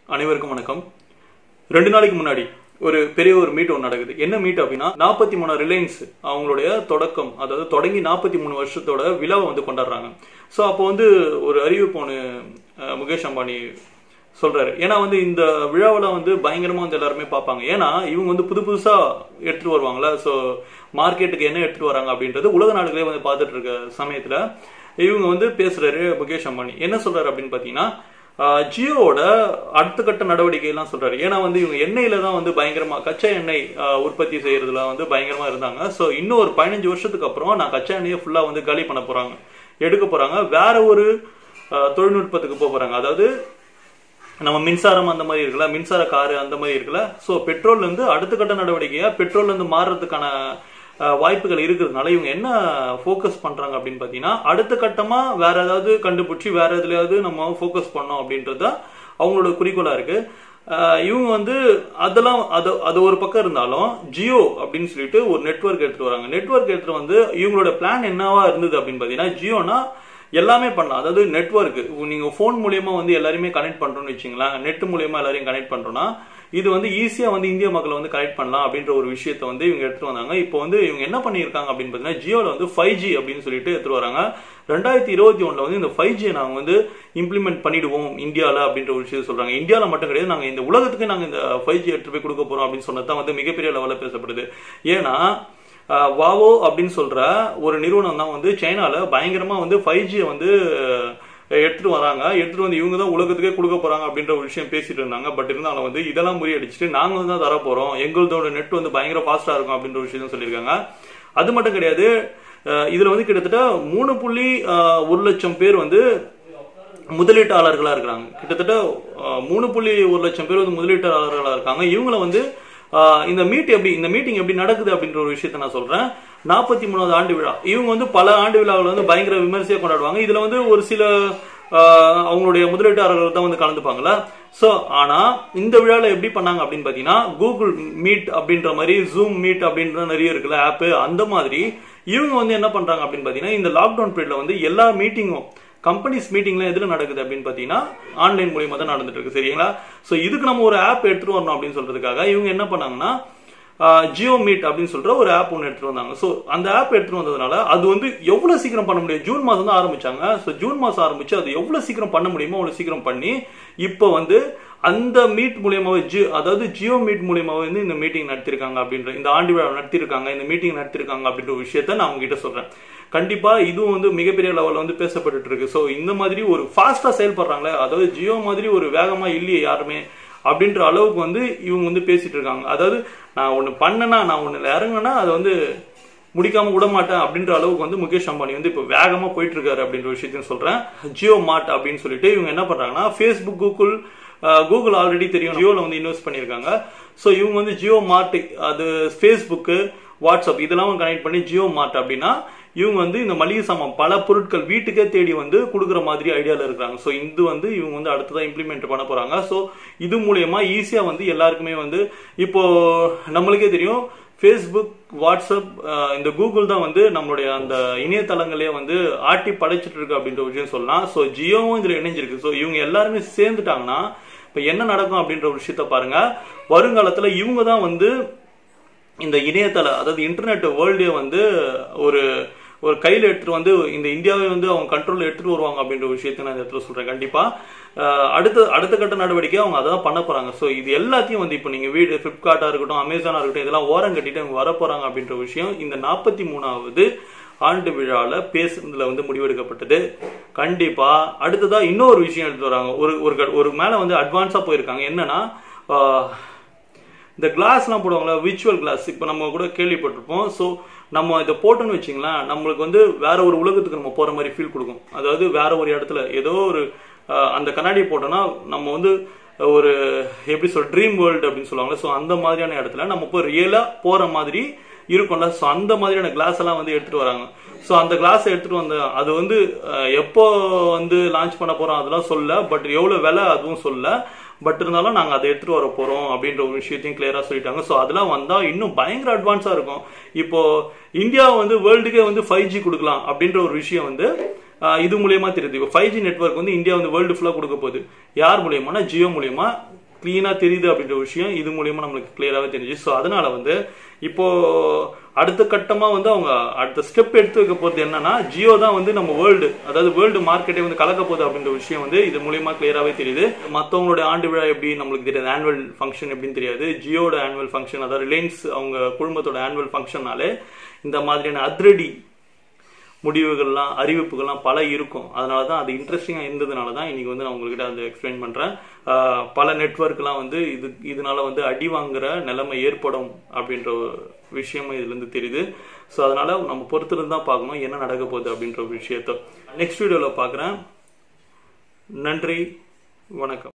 அனைவருக்கும் வணக்கம் ரெண்டு நாளைக்கு முன்னாடி ஒரு பெரிய ஒரு மீட் ஒன்று நடக்குது என்ன மீட் அப்படின்னா நாற்பத்தி மூணு ரிலையன்ஸ் அவங்களுடைய தொடக்கம் அதாவது தொடங்கி நாற்பத்தி மூணு வருஷத்தோட விழாவை வந்து கொண்டாடுறாங்க ஸோ அப்போ வந்து ஒரு அறிவிப்பு ஒன்று அஹ், முகேஷ் அம்பானி சொல்றாரு ஏன்னா வந்து இந்த விழாவில் வந்து பயங்கரமா வந்து எல்லாருமே பார்ப்பாங்க ஏன்னா இவங்க வந்து புது புதுசா எடுத்துட்டு வருவாங்களா ஸோ மார்க்கெட்டுக்கு என்ன எடுத்துட்டு வராங்க அப்படின்றது உலக நாடுகளே வந்து பார்த்துட்டு இருக்க சமயத்துல இவங்க வந்து பேசுறாரு முகேஷ் அம்பானி என்ன சொல்றாரு அப்படின்னு பாத்தீங்கன்னா ஆஹ், ஜியோவோட அடுத்த கட்ட நடவடிக்கை எல்லாம் சொல்றாரு ஏன்னா வந்து இவங்க எண்ணெயில தான் வந்து பயங்கரமா கச்சா எண்ணெய் ஆஹ், உற்பத்தி செய்யறதுல வந்து பயங்கரமா இருந்தாங்க ஸோ இன்னும் ஒரு பதினஞ்சு வருஷத்துக்கு அப்புறம் நான் கச்சா எண்ணெயை ஃபுல்லா வந்து காலி பண்ண போறாங்க எடுக்க போறாங்க வேற ஒரு ஆஹ், தொழில்நுட்பத்துக்கு போக போறாங்க அதாவது நம்ம மின்சாரம் அந்த மாதிரி இருக்குல்ல மின்சார காரு அந்த மாதிரி இருக்குல்ல ஸோ பெட்ரோல்ல இருந்து அடுத்த கட்ட நடவடிக்கையா பெட்ரோல்ல இருந்து மாறுறதுக்கான அஹ், வாய்ப்புகள் இருக்கிறதுனால இவங்க என்ன ஃபோக்கஸ் பண்றாங்க அப்படின்னு பாத்தீங்கன்னா அடுத்த கட்டமா வேற ஏதாவது கண்டுபிடிச்சி வேற எதுலயாவது நம்ம ஃபோக்கஸ் பண்ணோம் அப்படின்றது தான் அவங்களோட குறிக்கோளா இருக்கு அஹ், இவங்க வந்து அதெல்லாம் அது அது ஒரு பக்கம் இருந்தாலும் ஜியோ அப்படின்னு சொல்லிட்டு ஒரு நெட்வொர்க் எடுத்துட்டு வராங்க நெட்வொர்க் எடுத்துட்டு வந்து இவங்களோட பிளான் என்னவா இருந்தது அப்படின்னு பாத்தீங்கன்னா ஜியோனா எல்லாமே பண்ணலாம் அதாவது நெட்வொர்க் நீங்க ஃபோன் மூலியமா வந்து எல்லாருமே கனெக்ட் பண்றோம்னு வச்சுங்களேன் நெட் மூலியமா எல்லாரையும் கனெக்ட் பண்றோம்னா இது வந்து ஈஸியா வந்து இந்திய மக்களை வந்து கனெக்ட் பண்ணலாம் அப்படின்ற ஒரு விஷயத்தை வந்து இவங்க எடுத்துட்டு வந்தாங்க இப்போ வந்து இவங்க என்ன பண்ணியிருக்காங்க அப்படின்னு பார்த்தீங்கன்னா ஜியோல வந்து ஃபைவ் ஜி அப்படின்னு சொல்லிட்டு எடுத்துட்டு வராங்க ரெண்டாயிரத்தி இருபத்தி ஒண்ணுல வந்து இந்த ஃபைவ் ஜி நாங்க வந்து இம்ப்ளிமெண்ட் பண்ணிடுவோம் இந்தியால அப்படின்ற ஒரு விஷயத்தை சொல்றாங்க இந்தியால மட்டும் கிடையாது நாங்க இந்த உலகத்துக்கு நாங்க இந்த ஃபைவ் ஜி எடுத்துட்டு போய் கொடுக்க போறோம் அப்படின்னு சொன்னது தான் வந்து மிகப்பெரிய லெவலில் பேசப்படுது ஏன்னா ஆஹ் வாவோ அப்படின்னு சொல்ற ஒரு நிறுவனம் தான் வந்து சைனால பயங்கரமா வந்து ஃபைவ் ஜியை வந்து அஹ், எடுத்துட்டு வராங்க எடுத்துட்டு வந்து இவங்க தான் உலகத்துக்கே கொடுக்க போறாங்க அப்படின்ற ஒரு விஷயம் பேசிட்டு இருந்தாங்க பட் இருந்தாலும் வந்து இதெல்லாம் முறியடிச்சிட்டு நாங்க வந்து தான் தர போறோம் எங்களோட நெட் வந்து பயங்கர ஃபாஸ்டா இருக்கும் அப்படின்ற ஒரு விஷயம் சொல்லியிருக்காங்க அது மட்டும் கிடையாது அஹ், இதுல வந்து கிட்டத்தட்ட மூணு புள்ளி அஹ், ஒரு லட்சம் பேர் வந்து முதலீட்டாளர்களா இருக்கிறாங்க கிட்டத்தட்ட அஹ், மூணு புள்ளி ஒரு லட்சம் பேர் வந்து முதலீட்டாளர்களா இருக்காங்க இவங்கள வந்து அஹ், இந்த மீட் எப்படி இந்த மீட்டிங் எப்படி நடக்குது அப்படின்ற ஒரு விஷயத்த நான் சொல்றேன் நாற்பத்தி மூணாவது ஆண்டு விழா இவங்க வந்து பல ஆண்டு விழாவில் வந்து பயங்கர விமர்சையா கொண்டாடுவாங்க இதுல வந்து ஒரு சில அஹ், அவங்களுடைய முதலீட்டாளர்கள் தான் வந்து கலந்துப்பாங்களா சோ ஆனா இந்த விழால எப்படி பண்ணாங்க அப்படின்னு பாத்தீங்கன்னா கூகுள் மீட் அப்படின்ற மாதிரி ஜூம் மீட் அப்படின்ற நிறைய இருக்குல்ல ஆப் அந்த மாதிரி இவங்க வந்து என்ன பண்றாங்க அப்படின்னு பாத்தீங்கன்னா இந்த லாக்டவுன் பீரியட்ல வந்து எல்லா மீட்டிங்கும் கம்பெனிஸ் மீட்டிங்லாம் எதுல நடக்குது அப்படின்னு பாத்தீங்கன்னா ஆன்லைன் மூலியமா தான் நடந்துட்டு இருக்கு சரிங்களா சோ இதுக்கு நம்ம ஒரு ஆப் எடுத்துட்டு வரணும் அப்படின்னு சொல்றதுக்காக இவங்க என்ன பண்ணாங்கன்னா ஜியோ மீட் அப்படின்னு சொல்ற ஒரு ஆப் ஒன்று எடுத்துட்டு வந்தாங்க ஸோ அந்த ஆப் எடுத்துட்டு வந்ததுனால அது வந்து எவ்வளவு சீக்கிரம் பண்ண முடியும் ஜூன் மாதம் தான் ஆரம்பிச்சாங்க ஸோ ஜூன் மாசம் ஆரம்பிச்சு அது எவ்வளவு சீக்கிரம் பண்ண முடியுமோ அவ்வளவு சீக்கிரம் பண்ணி இப்போ வந்து அந்த மீட் மூலியமாவே ஜி அதாவது ஜியோ மீட் மூலியமாவே வந்து இந்த மீட்டிங் நடத்திருக்காங்க அப்படின்ற இந்த ஆண்டு விழா நடத்திருக்காங்க இந்த மீட்டிங் நடத்திருக்காங்க அப்படின்ற ஒரு விஷயத்த நான் உங்ககிட்ட சொல்றேன் கண்டிப்பா இதுவும் வந்து மிகப்பெரிய லெவல்ல வந்து பேசப்பட்டுட்டு இருக்கு ஸோ இந்த மாதிரி ஒரு ஃபாஸ்டா செயல்படுறாங்களே அதாவது ஜியோ மாதிரி ஒரு வேகமா இல்லையே யாருமே அப்படின்ற அளவுக்கு வந்து இவங்க வந்து பேசிட்டு இருக்காங்க அதாவது நான் ஒன்னு பண்ணனா நான் ஒன்னு இறங்கினா அதை வந்து முடிக்காம விட மாட்டேன் அப்படின்ற அளவுக்கு வந்து முகேஷ் அம்பானி வந்து இப்போ வேகமா போயிட்டு இருக்காரு அப்படின்ற விஷயத்தையும் சொல்றேன் ஜியோ மார்ட் அப்படின்னு சொல்லிட்டு இவங்க என்ன பண்றாங்கன்னா ஃபேஸ்புக் கூகுள் கூகுள் ஆல்ரெடி தெரியும் ஜியோல வந்து இன்வெஸ்ட் பண்ணியிருக்காங்க ஸோ இவங்க வந்து ஜியோ மார்ட் அது ஃபேஸ்புக்கு வாட்ஸ்அப் இதெல்லாம் கனெக்ட் பண்ணி ஜியோ மார்ட் அப்படின்னா இவங்க வந்து இந்த மளிகை சாமான் பல பொருட்கள் வீட்டுக்கே தேடி வந்து கொடுக்குற மாதிரி ஐடியால இருக்காங்க ஸோ இது வந்து இவங்க வந்து அடுத்ததான் இம்ப்ளிமெண்ட் பண்ண போறாங்க ஸோ இது மூலியமா ஈஸியா வந்து எல்லாருக்குமே வந்து இப்போ நம்மளுக்கே தெரியும் ஃபேஸ்புக் வாட்ஸ்அப் அஹ், இந்த கூகுள் தான் வந்து நம்மளுடைய அந்த இணையதளங்களே வந்து ஆட்டி படைச்சிட்டு இருக்கு அப்படின்ற ஒரு விஷயம் சொல்லலாம் ஸோ ஜியோவும் இதுல இணைஞ்சிருக்கு ஸோ இவங்க எல்லாருமே சேர்ந்துட்டாங்கன்னா இப்போ என்ன நடக்கும் அப்படின்ற ஒரு விஷயத்த பாருங்க வருங்காலத்துல இவங்க தான் வந்து இந்த இணையதள அதாவது இன்டர்நெட் வேர்ல்டே வந்து ஒரு ஒரு கையில் எடுத்துட்டு வந்து இந்த இந்தியாவை வந்து அவங்க கண்ட்ரோல் எடுத்துட்டு வருவாங்க அப்படின்ற ஒரு விஷயத்தை நான் இந்த இடத்துல சொல்றேன் கண்டிப்பா அஹ், அடுத்த அடுத்த கட்ட நடவடிக்கை அவங்க அதான் பண்ண போறாங்க ஸோ இது எல்லாத்தையும் வந்து இப்போ நீங்க வீடு பிளிப்கார்ட்டா இருக்கட்டும் அமேசானா இருக்கட்டும் இதெல்லாம் ஓரம் கட்டிட்டு அவங்க வர போறாங்க அப்படின்ற விஷயம் இந்த நாற்பத்தி மூணாவது ஆண்டு விழால பேசுறதுல வந்து முடிவெடுக்கப்பட்டது கண்டிப்பா அடுத்ததா இன்னொரு விஷயம் எடுத்து வராங்க ஒரு ஒரு க- ஒரு மேல வந்து அட்வான்ஸா போயிருக்காங்க என்னன்னா ஆஹ், இந்த கிளாஸ்லாம் போடுவாங்களா விர்ச்சுவல் கிளாஸ் இப்போ நம்ம கூட கேள்விப்பட்டிருப்போம் ஸோ நம்ம இதை போட்டோன்னு வச்சிங்களேன் நம்மளுக்கு வந்து வேற ஒரு உலகத்துக்கு நம்ம போற மாதிரி ஃபீல் கொடுக்கும் அதாவது வேற ஒரு இடத்துல ஏதோ ஒரு அஹ், அந்த கண்ணாடி போட்டோம்னா நம்ம வந்து ஒரு எப்படி சொல் ட்ரீம் வேர்ல்டு அப்படின்னு சொல்லுவாங்க ஸோ அந்த மாதிரியான இடத்துல நம்ம போய் ரியலா போற மாதிரி இருக்கும்ல ஸோ அந்த மாதிரியான கிளாஸ் எல்லாம் வந்து எடுத்துட்டு வராங்க ஸோ அந்த கிளாஸ் எடுத்துட்டு வந்த அது வந்து அஹ், எப்போ வந்து லான்ச் பண்ண போறோம் அதெல்லாம் சொல்ல பட் எவ்வளவு விலை அதுவும் சொல்ல பட் இருந்தாலும் நாங்க அதை எடுத்துட்டு வர போறோம் அப்படின்ற ஒரு விஷயத்தையும் கிளியரா சொல்லிட்டாங்க ஸோ அதெல்லாம் வந்தா இன்னும் பயங்கர அட்வான்ஸா இருக்கும் இப்போ இந்தியா வந்து வேர்ல்டுக்கே வந்து ஃபைவ் ஜி கொடுக்கலாம் அப்படின்ற ஒரு விஷயம் வந்து ஆஹ் இது மூலியமா தெரியுது இப்போ ஃபைவ் ஜி நெட்ஒர்க் வந்து இந்தியா வந்து வேர்ல்டு ஃபுல்லா கொடுக்க போகுது யார் மூலியமானா ஜியோ மூலியமா கிளீனா தெரியுது அப்படின்ற விஷயம் இது மூலியமா நம்மளுக்கு கிளியராகவே தெரிஞ்சு ஸோ அதனால வந்து இப்போ அடுத்த கட்டமா வந்து அவங்க அடுத்த ஸ்டெப் எடுத்து வைக்க போறது என்னன்னா ஜியோ தான் வந்து நம்ம வேர்ல்டு அதாவது வேர்ல்டு மார்க்கெட்டே வந்து கலக்க போகுது அப்படின்ற விஷயம் வந்து இது மூலியமா கிளியராகவே தெரியுது மற்றவங்களுடைய ஆண்டு விழா எப்படி நம்மளுக்கு தெரியாது ஆனுவல் ஃபங்க்ஷன் எப்படின்னு தெரியாது ஜியோட ஆனுவல் ஃபங்க்ஷன் அதாவது ரிலையன்ஸ் அவங்க குடும்பத்தோட ஆனுவல் ஃபங்க்ஷன்னாலே இந்த மாதிரியான அதிரடி முடிவுகள்லாம் அறிவிப்புகள்லாம் பல இருக்கும் அதனால தான் அது இன்ட்ரெஸ்டிங்காக இருந்ததுனால தான் இன்னைக்கு வந்து நான் உங்ககிட்ட அதை எக்ஸ்பிளைன் பண்ணுறேன் பல நெட்ஒர்க்லாம் வந்து இது இதனால வந்து அடி வாங்குற நிலைமை ஏற்படும் அப்படின்ற ஒரு விஷயமும் இதுலேருந்து தெரியுது ஸோ அதனால நம்ம பொறுத்திருந்து தான் பார்க்கணும் என்ன நடக்க போகுது அப்படின்ற ஒரு விஷயத்த நெக்ஸ்ட் வீடியோவில் பார்க்குறேன் நன்றி வணக்கம்